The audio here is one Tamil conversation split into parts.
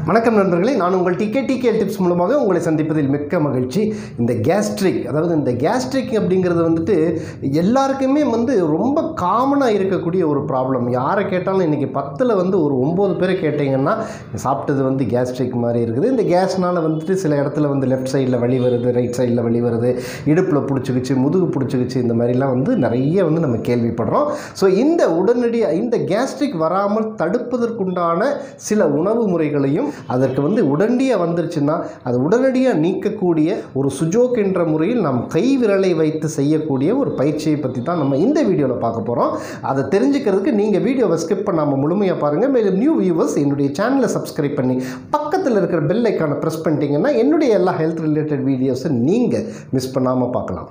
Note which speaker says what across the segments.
Speaker 1: வணக்கம் நண்பர்களே நான் உங்கள் டிகே டிகே டிப்ஸ் மூலமாக உங்களை சந்திப்பதில் மிக்க மகிழ்ச்சி இந்த கேஸ்ட்ரிக் அதாவது இந்த கேஸ்ட்ரிக் அப்படிங்கிறது வந்துட்டு எல்லாருக்குமே வந்து ரொம்ப காமனாக இருக்கக்கூடிய ஒரு ப்ராப்ளம் யாரை கேட்டாலும் இன்றைக்கி பத்தில் வந்து ஒரு ஒம்பது பேரை கேட்டிங்கன்னா சாப்பிட்டது வந்து கேஸ்ட்ரிக் மாதிரி இருக்குது இந்த கேஸ்னால் வந்துட்டு சில இடத்துல வந்து லெஃப்ட் சைடில் வலி வருது ரைட் சைடில் வலி வருது இடுப்பில் பிடிச்சிக்கிச்சு முதுகு பிடிச்சிக்கிச்சு இந்த மாதிரிலாம் வந்து நிறைய வந்து நம்ம கேள்விப்படுறோம் ஸோ இந்த உடனடியாக இந்த கேஸ்ட்ரிக் வராமல் தடுப்பதற்குண்டான சில உணவு முறைகளையும் அதற்கு வந்து உடனடியாக வந்துருச்சுன்னா அது உடனடியாக நீக்கக்கூடிய ஒரு சுஜோக் என்ற முறையில் நாம் கை விரலை வைத்து செய்யக்கூடிய ஒரு பயிற்சியை பற்றி தான் நம்ம இந்த வீடியோவில் பார்க்க போகிறோம் அதை தெரிஞ்சுக்கிறதுக்கு நீங்கள் வீடியோவை ஸ்கிப் பண்ணாமல் முழுமையாக பாருங்கள் மேலும் நியூ வியூவர்ஸ் என்னுடைய சேனலை சப்ஸ்கிரைப் பண்ணி பக்கத்தில் இருக்கிற பெல் ஐக்கானை ப்ரெஸ் பண்ணிட்டீங்கன்னா என்னுடைய எல்லா ஹெல்த் ரிலேட்டட் வீடியோஸை நீங்கள் மிஸ் பண்ணாமல் பார்க்கலாம்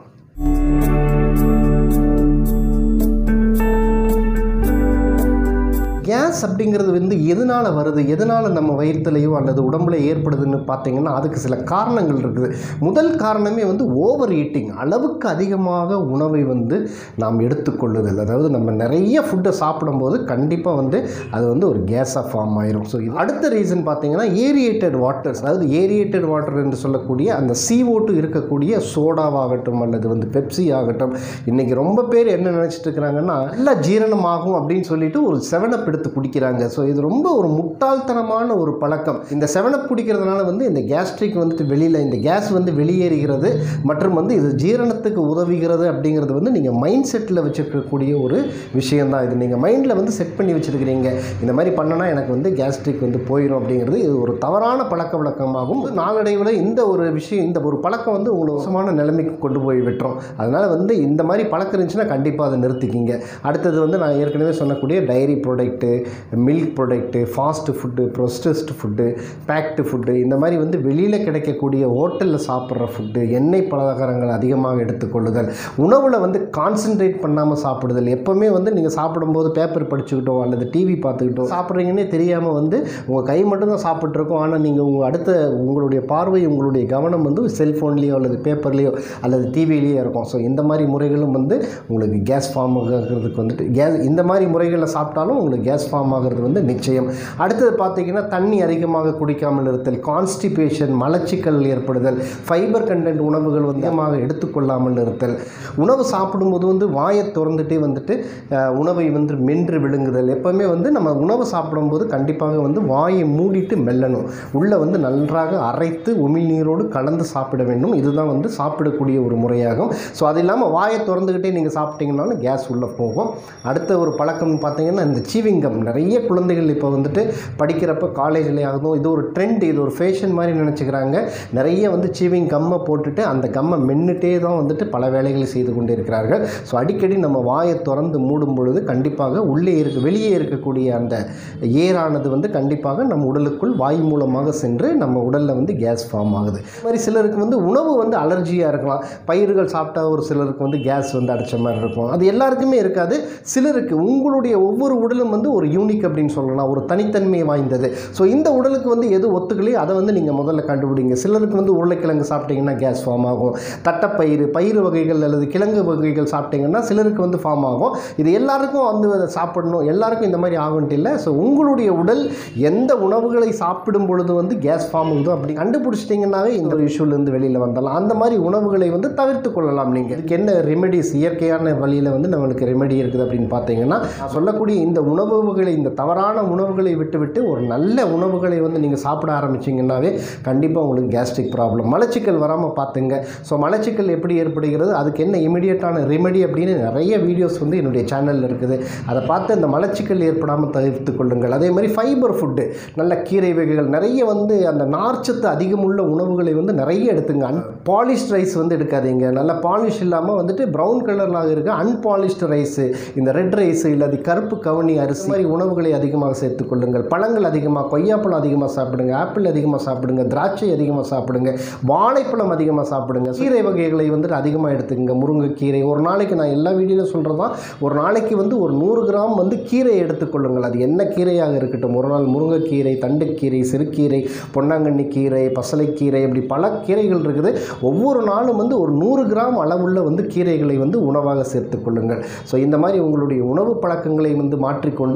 Speaker 1: கேஸ் அப்படிங்கிறது வந்து எதனால் வருது எதனால் நம்ம வயிற்றுலையோ அல்லது உடம்புல ஏற்படுதுன்னு பார்த்தீங்கன்னா அதுக்கு சில காரணங்கள் இருக்குது முதல் காரணமே வந்து ஓவர் ஈட்டிங் அளவுக்கு அதிகமாக உணவை வந்து நாம் எடுத்துக்கொள்ளுதல் அதாவது நம்ம நிறைய ஃபுட்டை சாப்பிடும்போது கண்டிப்பாக வந்து அது வந்து ஒரு கேஸாக ஃபார்ம் ஆயிரும் ஸோ இது அடுத்த ரீசன் பார்த்தீங்கன்னா ஏரியேட்டட் வாட்டர்ஸ் அதாவது ஏரியேட்டட் வாட்டர் என்று சொல்லக்கூடிய அந்த CO2 இருக்கக்கூடிய சோடாவாகட்டும் அல்லது வந்து பெப்சி ஆகட்டும் இன்றைக்கி ரொம்ப பேர் என்ன நினச்சிட்டு இருக்கிறாங்கன்னா நல்லா ஜீரணமாகும் அப்படின்னு சொல்லிட்டு ஒரு செவனப் எடுத்து குடிக்கிறாங்க ஸோ இது ரொம்ப ஒரு முட்டாள்தனமான ஒரு பழக்கம் இந்த செவனப் குடிக்கிறதுனால வந்து இந்த கேஸ்ட்ரிக் வந்துட்டு வெளியில் இந்த கேஸ் வந்து வெளியேறுகிறது மற்றும் வந்து இது ஜீரணத்துக்கு உதவுகிறது அப்படிங்கிறது வந்து நீங்கள் மைண்ட் செட்டில் வச்சுருக்கக்கூடிய ஒரு விஷயம்தான் இது நீங்கள் மைண்டில் வந்து செட் பண்ணி வச்சுருக்கிறீங்க இந்த மாதிரி பண்ணனா எனக்கு வந்து கேஸ்ட்ரிக் வந்து போயிடும் அப்படிங்கிறது இது ஒரு தவறான பழக்க வழக்கமாகும் நாளடைவில் இந்த ஒரு விஷயம் இந்த ஒரு பழக்கம் வந்து உங்களை மோசமான நிலைமைக்கு கொண்டு போய் விட்டுரும் அதனால் வந்து இந்த மாதிரி பழக்கம் இருந்துச்சுன்னா கண்டிப்பாக அதை நிறுத்திக்கிங்க அடுத்தது வந்து நான் ஏற்கனவே சொன்னக்கூடிய dairy product milk product fast food processed food baked food இந்த மாதிரி வந்து வெளியில் கிடைக்கக்கூடிய ஹோட்டலில் சாப்பிட்ற ஃபுட்டு எண்ணெய் பலகாரங்கள் அதிகமாக எடுத்துக்கொள்ளுதல் உணவில் வந்து கான்சென்ட்ரேட் பண்ணாமல் சாப்பிடுதல் எப்போவுமே வந்து நீங்கள் சாப்பிடும்போது பேப்பர் படிச்சுக்கிட்டோ அல்லது டிவி பார்த்துக்கிட்டோ சாப்பிட்றீங்கன்னே தெரியாமல் வந்து உங்கள் கை மட்டும்தான் சாப்பிட்ருக்கோம் ஆனால் நீங்கள் உங்கள் அடுத்த உங்களுடைய பார்வை உங்களுடைய கவனம் வந்து செல்ஃபோன்லேயோ அல்லது பேப்பர்லேயோ அல்லது டிவிலேயோ இருக்கும் ஸோ இந்த மாதிரி முறைகளும் வந்து உங்களுக்கு கேஸ் ஃபார்ம் ஆகிறதுக்கு வந்துட்டு கேஸ் இந்த மாதிரி முறைகளில் சாப்பிட்டாலும் உங்களுக்கு கேஸ் ஃபார்ம் ஆகிறது வந்து நிச்சயம் அடுத்தது பார்த்தீங்கன்னா தண்ணி அதிகமாக குடிக்காமல் இருத்தல் கான்ஸ்டிபேஷன் மலச்சிக்கல் ஏற்படுதல் ஃபைபர் கண்டென்ட் உணவுகள் வந்து அதிகமாக எடுத்துக்கொள்ளாமல் இருத்தல் உணவு சாப்பிடும்போது வந்து வாயை திறந்துட்டே வந்துட்டு அஹ், உணவை வந்து மென்று விழுங்குதல் எப்போவுமே வந்து நம்ம உணவு சாப்பிடும்போது கண்டிப்பாக வந்து வாயை மூடிட்டு மெல்லணும் உள்ளே வந்து நன்றாக அரைத்து உமிழ்நீரோடு கலந்து சாப்பிட வேண்டும் இதுதான் வந்து சாப்பிடக்கூடிய ஒரு முறையாகும் ஸோ அது இல்லாமல் வாயை திறந்துக்கிட்டே நீங்கள் சாப்பிட்டீங்கன்னாலும் கேஸ் உள்ளே போகும் அடுத்த ஒரு பழக்கம் பார்த்தீங்கன்னா இந்த சீவிங்கம் நிறைய குழந்தைகள் இப்போ வந்துட்டு படிக்கிறப்ப காலேஜில் ஆகணும் இது ஒரு ட்ரெண்ட் இது ஒரு ஃபேஷன் மாதிரி நினச்சிக்கிறாங்க நிறைய வந்து சீவிங் கம்மை போட்டுட்டு அந்த கம்மை மென்னுட்டே தான் வந்துட்டு பல வேலைகளை செய்து கொண்டு இருக்கிறார்கள் ஸோ அடிக்கடி நம்ம வாயை திறந்து மூடும் பொழுது கண்டிப்பாக உள்ளே இருக்க வெளியே இருக்கக்கூடிய அந்த ஏரானது வந்து கண்டிப்பாக நம்ம உடலுக்குள் வாய் மூலமாக சென்று நம்ம உடலில் வந்து கேஸ் ஃபார்ம் ஆகுது இது மாதிரி சிலருக்கு வந்து உணவு வந்து அலர்ஜியாக இருக்கலாம் பயிர்கள் சாப்பிட்டா ஒரு சிலருக்கு வந்து கேஸ் வந்து அடித்த மாதிரி இருக்கும் அது எல்லாருக்குமே இருக்காது சிலருக்கு உங்களுடைய ஒவ்வொரு உடலும் வந்து ஒரு யூனிக் அப்படின்னு சொல்லலாம் ஒரு தனித்தன்மை வாய்ந்தது ஸோ இந்த உடலுக்கு வந்து எது ஒத்துக்கலையோ அதை வந்து நீங்கள் முதல்ல கண்டுபிடிங்க சிலருக்கு வந்து உருளைக்கிழங்கு சாப்பிட்டீங்கன்னா கேஸ் ஃபார்ம் ஆகும் தட்டைப்பயிறு பயிறு வகைகள் அல்லது கிழங்கு வகைகள் சாப்பிட்டீங்கன்னா சிலருக்கு வந்து ஃபார்ம் ஆகும் இது எல்லாருக்கும் வந்து அதை சாப்பிடணும் எல்லாருக்கும் இந்த மாதிரி ஆகுன்ட்டு இல்லை ஸோ உங்களுடைய உடல் எந்த உணவுகளை சாப்பிடும் பொழுது வந்து கேஸ் ஃபார்ம் ஆகுதோ அப்படி கண்டுபிடிச்சிட்டிங்கன்னாவே இந்த ஒரு இஷ்யூலேருந்து வெளியில் வந்துடலாம் அந்த மாதிரி உணவுகளை வந்து தவிர்த்து கொள்ளலாம் நீங்கள் இதுக்கு என்ன ரெமெடிஸ் இயற்கையான வழியில் வந்து நம்மளுக்கு ரெமெடி இருக்குது அப்படின்னு பார்த்தீங்கன்னா நான் சொல்லக்கூடிய இந்த உணவுகளை இந்த தவறான உணவுகளை விட்டுவிட்டு ஒரு நல்ல உணவுகளை வந்து நீங்கள் சாப்பிட ஆரம்பிச்சிங்கன்னாவே கண்டிப்பாக உங்களுக்கு கேஸ்ட்ரிக் ப்ராப்ளம் மலச்சிக்கல் வராமல் பார்த்துங்க ஸோ மலச்சிக்கல் எப்படி ஏற்படுகிறது அதுக்கு என்ன இமிடியட்டான ரெமெடி அப்படின்னு நிறைய வீடியோஸ் வந்து என்னுடைய சேனலில் இருக்குது அதை பார்த்து அந்த மலச்சிக்கல் ஏற்படாமல் தவிர்த்து கொள்ளுங்கள் அதே மாதிரி ஃபைபர் ஃபுட்டு நல்ல கீரை வகைகள் நிறைய வந்து அந்த நார்ச்சத்து அதிகமுள்ள உணவுகளை வந்து நிறைய எடுத்துங்க அன் பாலிஷ்ட் ரைஸ் வந்து எடுக்காதீங்க நல்ல பாலிஷ் இல்லாமல் வந்துட்டு ப்ரௌன் கலரில் இருக்க அன்பாலிஷ்டு ரைஸு இந்த ரெட் ரைஸு இல்லாது கருப்பு கவனி அரிசி மாதிரி உணவுகளை அதிகமாக சேர்த்துக்கொள்ளுங்கள் பழங்கள் அதிகமாக கொய்யாப்பழம் அதிகமாக சாப்பிடுங்க ஆப்பிள் அதிகமாக சாப்பிடுங்க திராட்சை அதிகமாக சாப்பிடுங்க வாழைப்பழம் அதிகமாக சாப்பிடுங்க கீரை வகைகளை வந்துட்டு அதிகமாக எடுத்துக்கங்க முருங்கைக்கீரை ஒரு நாளைக்கு நான் எல்லா வீடியோவில் சொல்கிறதா ஒரு நாளைக்கு வந்து ஒரு நூறு கிராம் வந்து கீரை எடுத்துக்கொள்ளுங்கள் அது என்ன கீரையாக இருக்கட்டும் ஒரு நாள் முருங்கைக்கீரை தண்டுக்கீரை சிறுக்கீரை பொன்னாங்கண்ணி கீரை பசலைக்கீரை இப்படி பல கீரைகள் இருக்குது ஒவ்வொரு நாளும் வந்து ஒரு நூறு கிராம் அளவுள்ள வந்து கீரைகளை வந்து உணவாக சேர்த்துக்கொள்ளுங்கள் ஸோ இந்த மாதிரி உங்களுடைய உணவு பழக்கங்களை வந்து மாற்றிக்கொண்டு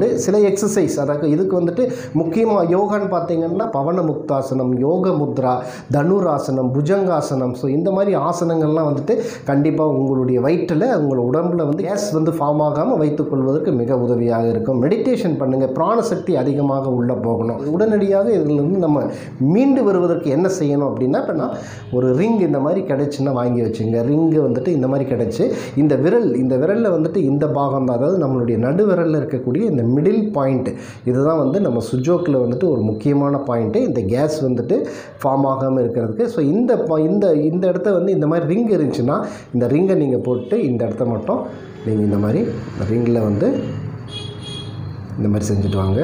Speaker 1: சில எக்ஸசைஸ் அதாவது இதுக்கு வந்துட்டு முக்கியமாக யோகான்னு பார்த்தீங்கன்னா பவன முக்தாசனம் யோக முத்ரா தனுராசனம் புஜங்காசனம் ஸோ இந்த மாதிரி ஆசனங்கள்லாம் வந்துட்டு கண்டிப்பாக உங்களுடைய வயிற்றில் உங்கள் உடம்புல வந்து கேஸ் வந்து ஃபார்ம் ஆகாமல் வைத்துக்கொள்வதற்கு மிக உதவியாக இருக்கும் மெடிடேஷன் பண்ணுங்கள் பிராணசக்தி அதிகமாக உள்ளே போகணும் உடனடியாக இதிலிருந்து நம்ம மீண்டு வருவதற்கு என்ன செய்யணும் அப்படின்னா இப்போ நான் ஒரு ரிங் இந்த மாதிரி கிடைச்சுன்னா வாங்கி வச்சுங்க ரிங்கு வந்துட்டு இந்த மாதிரி கிடைச்சு இந்த விரல் இந்த விரலில் வந்துட்டு இந்த பாகம் தான் அதாவது நம்மளுடைய நடு விரலில் இருக்கக்கூடிய இந்த மிடில் பாயிண்ட் இதுதான் வந்து நம்ம சுஜோக்கில் வந்துட்டு ஒரு முக்கியமான பாயிண்ட்டு இந்த கேஸ் வந்துட்டு ஃபார்ம் ஆகாமல் இருக்கிறதுக்கு ஸோ இந்த பா- இந்த இந்த இடத்த வந்து இந்த மாதிரி ரிங் இருந்துச்சுன்னா இந்த ரிங்கை நீங்கள் போட்டு இந்த இடத்த மட்டும் நீங்கள் இந்த மாதிரி ரிங்கில் வந்து இந்த மாதிரி செஞ்சுட்டு வாங்க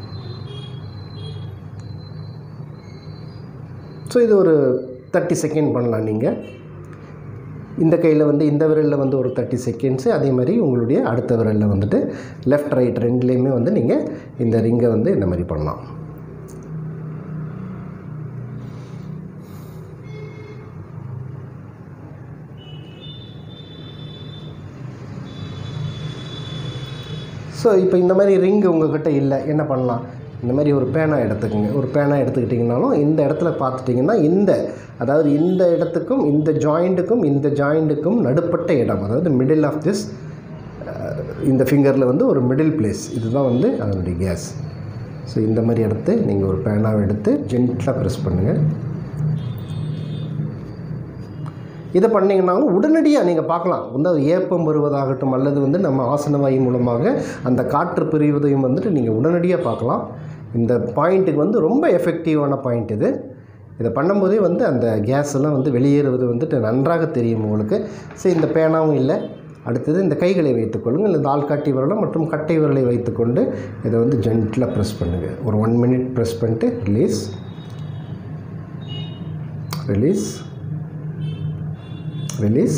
Speaker 1: ஸோ இது ஒரு தேர்ட்டி செகண்ட் பண்ணலாம் நீங்கள் இந்த கையில் வந்து இந்த விரலில் வந்து ஒரு தேர்ட்டி செகண்ட்ஸு அதே மாதிரி உங்களுடைய அடுத்த விரலில் வந்துட்டு லெஃப்ட் ரைட் ரெண்டுலேயுமே வந்து நீங்கள் இந்த ரிங்கை வந்து இந்த மாதிரி பண்ணலாம் ஸோ இப்போ இந்த மாதிரி ரிங் உங்ககிட்ட இல்லை என்ன பண்ணலாம் இந்த மாதிரி ஒரு பேனா எடுத்துக்கோங்க ஒரு பேனா எடுத்துக்கிட்டிங்கனாலும் இந்த இடத்துல பார்த்துட்டிங்கன்னா இந்த அதாவது இந்த இடத்துக்கும் இந்த ஜாயிண்ட்டுக்கும் இந்த ஜாயிண்ட்டுக்கும் நடுப்பட்ட இடம் அதாவது மிடில் ஆஃப் திஸ் இந்த ஃபிங்கரில் வந்து ஒரு மிடில் பிளேஸ் இதுதான் வந்து அதனுடைய கேஸ் ஸோ இந்த மாதிரி எடுத்து நீங்கள் ஒரு பேனாவை எடுத்து ஜென்டலாக ப்ரெஸ் பண்ணுங்கள் இதை பண்ணிங்கன்னாலும் உடனடியாக நீங்கள் பார்க்கலாம் வந்து அது ஏப்பம் வருவதாகட்டும் அல்லது வந்து நம்ம ஆசன வாயு மூலமாக அந்த காற்று பிரிவதையும் வந்துட்டு நீங்கள் உடனடியாக பார்க்கலாம் இந்த பாயிண்ட்டுக்கு வந்து ரொம்ப எஃபெக்டிவான பாயிண்ட் இது இதை பண்ணும்போதே வந்து அந்த கேஸ் எல்லாம் வந்து வெளியேறுவது வந்துட்டு நன்றாக தெரியும் உங்களுக்கு சரி இந்த பேனாவும் இல்லை அடுத்தது இந்த கைகளை வைத்துக்கொள்ளுங்கள் இந்த ஆள்காட்டி விரலும் மற்றும் கட்டை விரலை வைத்துக்கொண்டு இதை வந்து ஜென்டிலாக ப்ரெஸ் பண்ணுங்கள் ஒரு ஒன் மினிட் ப்ரெஸ் பண்ணிட்டு ரிலீஸ் ரிலீஸ் ரிலீஸ்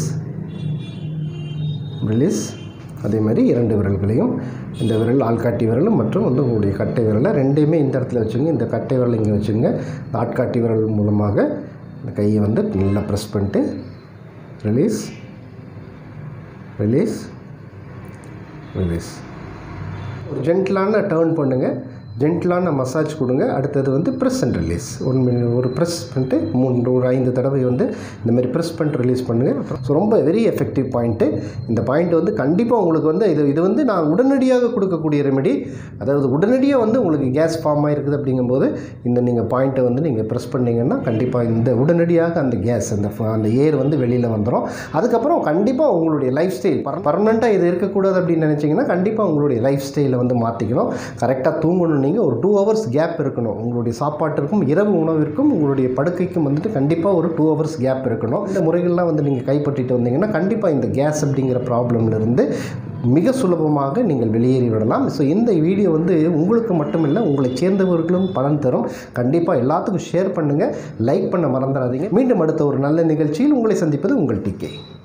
Speaker 1: ரிலீஸ் அதே மாதிரி இரண்டு விரல்களையும் இந்த விரல் ஆள்காட்டி விரல் மற்றும் வந்து உங்களுடைய கட்டை விரலை ரெண்டையுமே இந்த இடத்துல வச்சுங்க இந்த கட்டை விரல் இங்கே வச்சுங்க இந்த ஆட்காட்டி விரல் மூலமாக இந்த கையை வந்து நல்லா ப்ரெஸ் பண்ணிட்டு ரிலீஸ் ரிலீஸ் ரிலீஸ் ஒரு ஜென்டிலான டேர்ன் பண்ணுங்கள் ஜென்டிலான மசாஜ் கொடுங்க அடுத்தது வந்து press and release one mini ஒரு ப்ரெஸ் பண்ணிட்டு மூன்று ஒரு ஐந்து தடவை வந்து இந்த மாதிரி ப்ரெஸ் பண்ணிட்டு ரிலீஸ் பண்ணுங்கள் அப்புறம் ஸோ ரொம்ப வெரி எஃபெக்டிவ் பாயிண்ட்டு இந்த பாயிண்ட் வந்து கண்டிப்பாக உங்களுக்கு வந்து இது இது வந்து நான் உடனடியாக கொடுக்கக்கூடிய ரெமெடி அதாவது உடனடியாக வந்து உங்களுக்கு கேஸ் ஃபார்ம் ஆகிருக்குது அப்படிங்கும்போது இந்த நீங்கள் பாயிண்ட்டை வந்து நீங்கள் ப்ரெஸ் பண்ணிங்கன்னா கண்டிப்பாக இந்த உடனடியாக அந்த கேஸ் அந்த ஃப- அந்த ஏர் வந்து வெளியில் வந்துடும் அதுக்கப்புறம் கண்டிப்பாக உங்களுடைய லைஃப் ஸ்டைல் பர்மனெண்ட்டாக இது இருக்கக்கூடாது அப்படின்னு நினச்சிங்கன்னா கண்டிப்பாக உங்களுடைய லைஃப் ஸ்டைலை வந்து மாற்றிக்கணும் கரெக்டாக தூங்கணும் நீங்கள் ஒரு டூ ஹவர்ஸ் கேப் இருக்கணும் உங்களுடைய சாப்பாட்டிற்கும் இரவு உணவிற்கும் உங்களுடைய படுக்கைக்கும் வந்துட்டு கண்டிப்பாக ஒரு டூ ஹவர்ஸ் கேப் இருக்கணும் இந்த முறைகள்லாம் வந்து நீங்கள் கைப்பற்றிட்டு வந்தீங்கன்னா கண்டிப்பாக இந்த கேஸ் அப்படிங்கிற ப்ராப்ளம்லேருந்து மிக சுலபமாக நீங்கள் வெளியேறி விடலாம் ஸோ இந்த வீடியோ வந்து உங்களுக்கு மட்டுமில்லை உங்களை சேர்ந்தவர்களும் பலன் தரும் கண்டிப்பாக எல்லாத்துக்கும் ஷேர் பண்ணுங்கள் லைக் பண்ண மறந்துடாதீங்க மீண்டும் அடுத்த ஒரு நல்ல நிகழ்ச்சியில் உங்களை சந்திப்பது உங்கள் டிகே